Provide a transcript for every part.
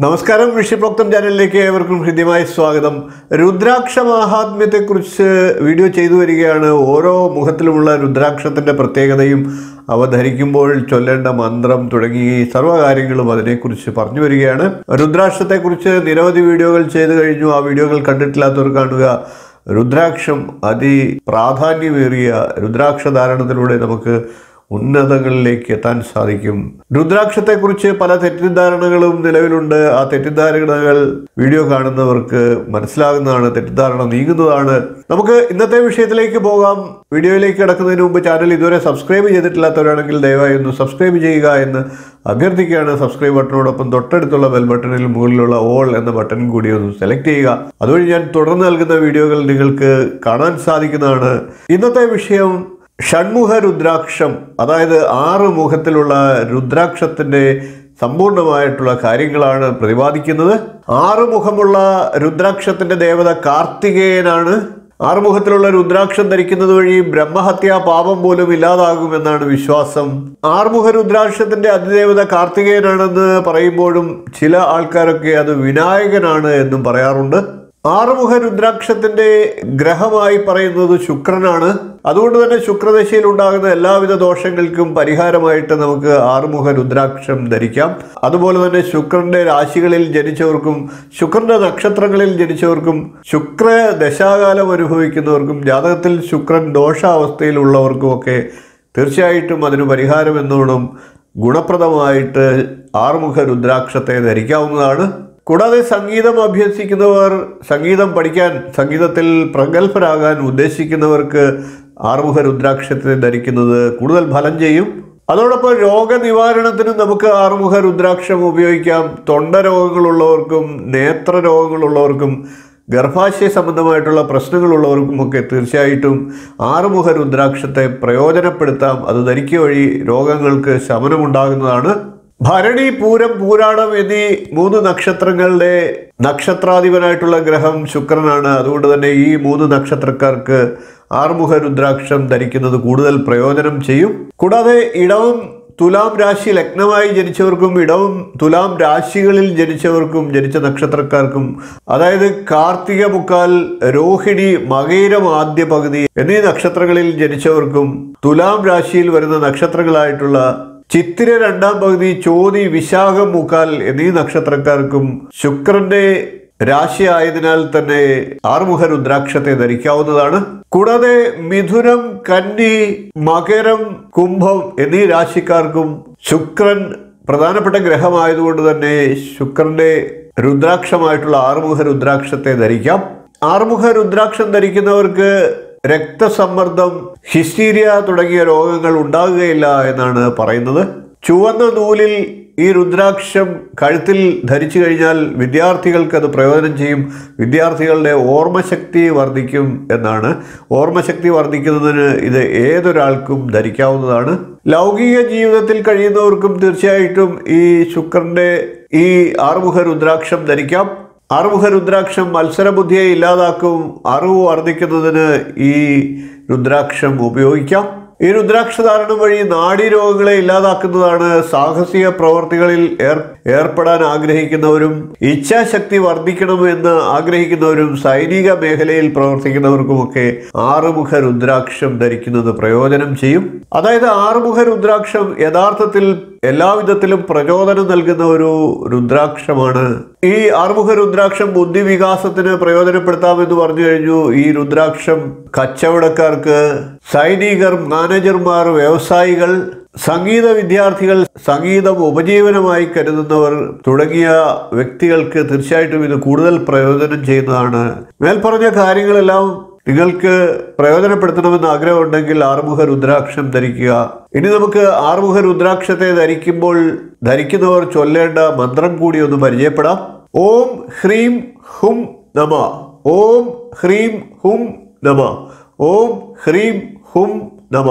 നമസ്കാരം ഋഷിപ്രോക്തം ചാനലിലേക്ക് ഏവർക്കും ഹൃദ്യമായ സ്വാഗതം രുദ്രാക്ഷ മാഹാത്മ്യത്തെക്കുറിച്ച് വീഡിയോ ചെയ്തു വരികയാണ് ഓരോ മുഖത്തിലുമുള്ള രുദ്രാക്ഷത്തിൻ്റെ പ്രത്യേകതയും അവ ധരിക്കുമ്പോൾ ചൊല്ലേണ്ട മന്ത്രം തുടങ്ങി സർവ്വകാര്യങ്ങളും അതിനെക്കുറിച്ച് പറഞ്ഞു വരികയാണ് രുദ്രാക്ഷത്തെക്കുറിച്ച് നിരവധി വീഡിയോകൾ ചെയ്തു കഴിഞ്ഞു ആ വീഡിയോകൾ കണ്ടിട്ടില്ലാത്തവർ കാണുക രുദ്രാക്ഷം അതി പ്രാധാന്യമേറിയ രുദ്രാക്ഷ ധാരണത്തിലൂടെ നമുക്ക് ഉന്നതങ്ങളിലേക്ക് എത്താൻ സാധിക്കും രുദ്രാക്ഷത്തെക്കുറിച്ച് പല തെറ്റിദ്ധാരണകളും നിലവിലുണ്ട് ആ തെറ്റിദ്ധാരണകൾ വീഡിയോ കാണുന്നവർക്ക് മനസ്സിലാകുന്നതാണ് തെറ്റിദ്ധാരണ നീങ്ങുന്നതാണ് നമുക്ക് ഇന്നത്തെ വിഷയത്തിലേക്ക് പോകാം വീഡിയോയിലേക്ക് കിടക്കുന്നതിന് മുമ്പ് ചാനൽ ഇതുവരെ സബ്സ്ക്രൈബ് ചെയ്തിട്ടില്ലാത്തവരാണെങ്കിൽ ദയവായി ഒന്ന് സബ്സ്ക്രൈബ് ചെയ്യുക എന്ന് അഭ്യർത്ഥിക്കുകയാണ് സബ്സ്ക്രൈബ് ബട്ടണോടൊപ്പം തൊട്ടടുത്തുള്ള ബെൽ ബട്ടണിൽ മുകളിലുള്ള ഓൾ എന്ന ബട്ടൺ കൂടി ഒന്ന് സെലക്ട് ചെയ്യുക അതുവഴി ഞാൻ തുടർന്ന് നൽകുന്ന വീഡിയോകൾ നിങ്ങൾക്ക് കാണാൻ സാധിക്കുന്നതാണ് ഇന്നത്തെ വിഷയം ഷൺമുഖ രുദ്രാക്ഷം അതായത് ആറ് മുഖത്തിലുള്ള രുദ്രാക്ഷത്തിന്റെ സമ്പൂർണമായിട്ടുള്ള കാര്യങ്ങളാണ് പ്രതിപാദിക്കുന്നത് ആറ് മുഖമുള്ള രുദ്രാക്ഷത്തിന്റെ ദേവത കാർത്തികേയനാണ് ആറുമുഖത്തിലുള്ള രുദ്രാക്ഷം ധരിക്കുന്നത് വഴി ബ്രഹ്മഹത്യാ പാപം പോലും ഇല്ലാതാകുമെന്നാണ് വിശ്വാസം ആറുമുഖ രുദ്രാക്ഷത്തിന്റെ അതിദേവത കാർത്തികേയനാണെന്ന് പറയുമ്പോഴും ചില ആൾക്കാരൊക്കെ അത് വിനായകനാണ് എന്നും പറയാറുണ്ട് ആറുമുഖ രുദ്രാക്ഷത്തിന്റെ ഗ്രഹമായി പറയുന്നത് ശുക്രനാണ് അതുകൊണ്ട് തന്നെ ശുക്രദശയിൽ ഉണ്ടാകുന്ന എല്ലാവിധ ദോഷങ്ങൾക്കും പരിഹാരമായിട്ട് നമുക്ക് ആറുമുഖ രുദ്രാക്ഷം ധരിക്കാം അതുപോലെ തന്നെ ശുക്രന്റെ രാശികളിൽ ജനിച്ചവർക്കും ശുക്രന്റെ നക്ഷത്രങ്ങളിൽ ജനിച്ചവർക്കും ശുക്ര ദശാകാലം അനുഭവിക്കുന്നവർക്കും ജാതകത്തിൽ ശുക്രൻ ദോഷാവസ്ഥയിലുള്ളവർക്കുമൊക്കെ തീർച്ചയായിട്ടും അതിന് പരിഹാരം എന്നോണം ഗുണപ്രദമായിട്ട് ആറുമുഖ രുദ്രാക്ഷത്തെ ധരിക്കാവുന്നതാണ് കൂടാതെ സംഗീതം അഭ്യസിക്കുന്നവർ സംഗീതം പഠിക്കാൻ സംഗീതത്തിൽ പ്രഗത്ഭരാകാൻ ഉദ്ദേശിക്കുന്നവർക്ക് ആറുമുഖ രുദ്രാക്ഷത്തെ ധരിക്കുന്നത് കൂടുതൽ ഫലം ചെയ്യും അതോടൊപ്പം രോഗനിവാരണത്തിനും നമുക്ക് ആറുമുഖ രുദ്രാക്ഷം ഉപയോഗിക്കാം തൊണ്ട രോഗങ്ങളുള്ളവർക്കും നേത്ര രോഗങ്ങളുള്ളവർക്കും ഗർഭാശയ സംബന്ധമായിട്ടുള്ള പ്രശ്നങ്ങളുള്ളവർക്കുമൊക്കെ തീർച്ചയായിട്ടും ആറുമുഖ രുദ്രാക്ഷത്തെ പ്രയോജനപ്പെടുത്താം അത് ധരിക്കുക വഴി രോഗങ്ങൾക്ക് ശമനമുണ്ടാകുന്നതാണ് ഭരണി പൂരം പൂരാടം എന്നീ മൂന്ന് നക്ഷത്രങ്ങളുടെ നക്ഷത്രാധിപനായിട്ടുള്ള ഗ്രഹം ശുക്രനാണ് അതുകൊണ്ട് തന്നെ ഈ മൂന്ന് നക്ഷത്രക്കാർക്ക് ആറുമുഖ രുദ്രാക്ഷം ധരിക്കുന്നത് കൂടുതൽ പ്രയോജനം ചെയ്യും കൂടാതെ ഇടവും തുലാം രാശി ലഗ്നമായി ജനിച്ചവർക്കും ഇടവും തുലാം രാശികളിൽ ജനിച്ചവർക്കും ജനിച്ച നക്ഷത്രക്കാർക്കും അതായത് കാർത്തിക മുക്കാൽ രോഹിണി മകയിരം ആദ്യ പകുതി എന്നീ നക്ഷത്രങ്ങളിൽ ജനിച്ചവർക്കും തുലാം രാശിയിൽ വരുന്ന നക്ഷത്രങ്ങളായിട്ടുള്ള ചിത്തിര രണ്ടാം പകുതി ചോതി വിശാഖം മുക്കാൽ എന്നീ നക്ഷത്രക്കാർക്കും ശുക്രന്റെ രാശി ആയതിനാൽ തന്നെ ആറുമുഖ രുദ്രാക്ഷത്തെ ധരിക്കാവുന്നതാണ് കൂടാതെ മിഥുനം കന്നി മകരം കുംഭം എന്നീ രാശിക്കാർക്കും ശുക്രൻ പ്രധാനപ്പെട്ട ഗ്രഹമായതുകൊണ്ട് തന്നെ ശുക്രന്റെ രുദ്രാക്ഷമായിട്ടുള്ള ആറുമുഖ രുദ്രാക്ഷത്തെ ധരിക്കാം ആറുമുഖ രുദ്രാക്ഷം ധരിക്കുന്നവർക്ക് രക്തസമ്മർദ്ദം ഹിസ്റ്റീരിയ തുടങ്ങിയ രോഗങ്ങൾ ഉണ്ടാകുകയില്ല എന്നാണ് പറയുന്നത് ചുവന്ന നൂലിൽ ഈ രുദ്രാക്ഷം കഴുത്തിൽ ധരിച്ചു കഴിഞ്ഞാൽ വിദ്യാർത്ഥികൾക്ക് അത് പ്രയോജനം ചെയ്യും വിദ്യാർത്ഥികളുടെ ഓർമ്മശക്തി വർദ്ധിക്കും എന്നാണ് ഓർമ്മശക്തി വർദ്ധിക്കുന്നതിന് ഇത് ഏതൊരാൾക്കും ധരിക്കാവുന്നതാണ് ലൗകിക ജീവിതത്തിൽ കഴിയുന്നവർക്കും തീർച്ചയായിട്ടും ഈ ശുക്രന്റെ ഈ ആറുമുഖ രുദ്രാക്ഷം ധരിക്കാം ആറുമുഖ രുദ്രാക്ഷം മത്സരബുദ്ധിയെ ഇല്ലാതാക്കും അറിവ് വർദ്ധിക്കുന്നതിന് ഈ രുദ്രാക്ഷം ഉപയോഗിക്കാം ഈ രുദ്രാക്ഷധാരണം വഴി നാഡീരോഗങ്ങളെ ഇല്ലാതാക്കുന്നതാണ് സാഹസിക പ്രവർത്തികളിൽ ഏർ ഏർപ്പെടാൻ ആഗ്രഹിക്കുന്നവരും ഇച്ഛാശക്തി വർദ്ധിക്കണമെന്ന് ആഗ്രഹിക്കുന്നവരും സൈനിക മേഖലയിൽ പ്രവർത്തിക്കുന്നവർക്കുമൊക്കെ ആറുമുഖ രുദ്രാക്ഷം ധരിക്കുന്നത് പ്രയോജനം ചെയ്യും അതായത് ആറുമുഖ രുദ്രാക്ഷം യഥാർത്ഥത്തിൽ എല്ലാവിധത്തിലും പ്രചോദനം നൽകുന്ന ഒരു രുദ്രാക്ഷമാണ് ഈ ആറുമുഖ രുദ്രാക്ഷം ബുദ്ധിവികാസത്തിന് പ്രയോജനപ്പെടുത്താമെന്ന് പറഞ്ഞു കഴിഞ്ഞു ഈ രുദ്രാക്ഷം കച്ചവടക്കാർക്ക് സൈനികർ മാനേജർമാർ വ്യവസായികൾ സംഗീത വിദ്യാർത്ഥികൾ സംഗീതം ഉപജീവനമായി കരുതുന്നവർ തുടങ്ങിയ വ്യക്തികൾക്ക് തീർച്ചയായിട്ടും ഇത് കൂടുതൽ പ്രയോജനം ചെയ്യുന്നതാണ് മേൽപ്പറഞ്ഞ കാര്യങ്ങളെല്ലാം നിങ്ങൾക്ക് പ്രയോജനപ്പെടുത്തണമെന്ന് ആഗ്രഹമുണ്ടെങ്കിൽ ആറുമുഖ രുദ്രാക്ഷം ധരിക്കുക ഇനി നമുക്ക് ആറുമുഖ രുദ്രാക്ഷത്തെ ധരിക്കുമ്പോൾ ധരിക്കുന്നവർ ചൊല്ലേണ്ട മന്ത്രം കൂടി ഒന്ന് പരിചയപ്പെടാം ഓം ഹ്രീം ഹും നമ ഓം ഹ്രീം ഹും നമ ഓം ഹ്രീം ഹും നമ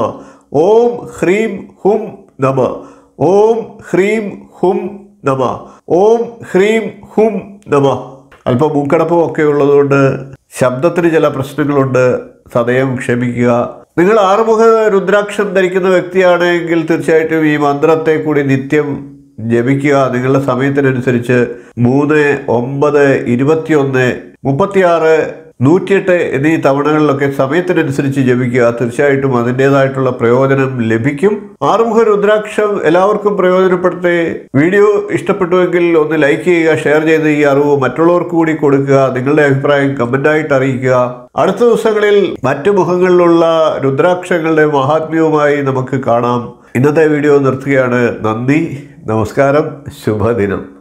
ഓം ഹ്രീം ഹും നമ ഓം ഹ്രീം ഹും നമ ഓം ഹ്രീം ഹും നമ അല്പം മൂക്കടപ്പും ഒക്കെ ഉള്ളതുകൊണ്ട് ശബ്ദത്തിന് ചില പ്രശ്നങ്ങളുണ്ട് സദയം ക്ഷമിക്കുക നിങ്ങൾ ആറുമുഖ രുദ്രാക്ഷം ധരിക്കുന്ന വ്യക്തിയാണെങ്കിൽ തീർച്ചയായിട്ടും ഈ മന്ത്രത്തെ കൂടി നിത്യം ജപിക്കുക നിങ്ങളുടെ സമയത്തിനനുസരിച്ച് മൂന്ന് ഒമ്പത് ഇരുപത്തിയൊന്ന് മുപ്പത്തിയാറ് നൂറ്റിയെട്ട് എന്നീ തവണകളിലൊക്കെ സമയത്തിനനുസരിച്ച് ജപിക്കുക തീർച്ചയായിട്ടും അതിൻ്റെതായിട്ടുള്ള പ്രയോജനം ലഭിക്കും ആറുമുഖ രുദ്രാക്ഷം എല്ലാവർക്കും പ്രയോജനപ്പെടുത്തി വീഡിയോ ഇഷ്ടപ്പെട്ടുവെങ്കിൽ ഒന്ന് ലൈക്ക് ചെയ്യുക ഷെയർ ചെയ്ത് ഈ അറിവ് മറ്റുള്ളവർക്ക് കൂടി കൊടുക്കുക നിങ്ങളുടെ അഭിപ്രായം കമൻ്റായിട്ട് അറിയിക്കുക അടുത്ത ദിവസങ്ങളിൽ മറ്റു മുഖങ്ങളിലുള്ള രുദ്രാക്ഷങ്ങളുടെ മഹാത്മ്യവുമായി നമുക്ക് കാണാം ഇന്നത്തെ വീഡിയോ നിർത്തുകയാണ് നന്ദി നമസ്കാരം ശുഭദിനം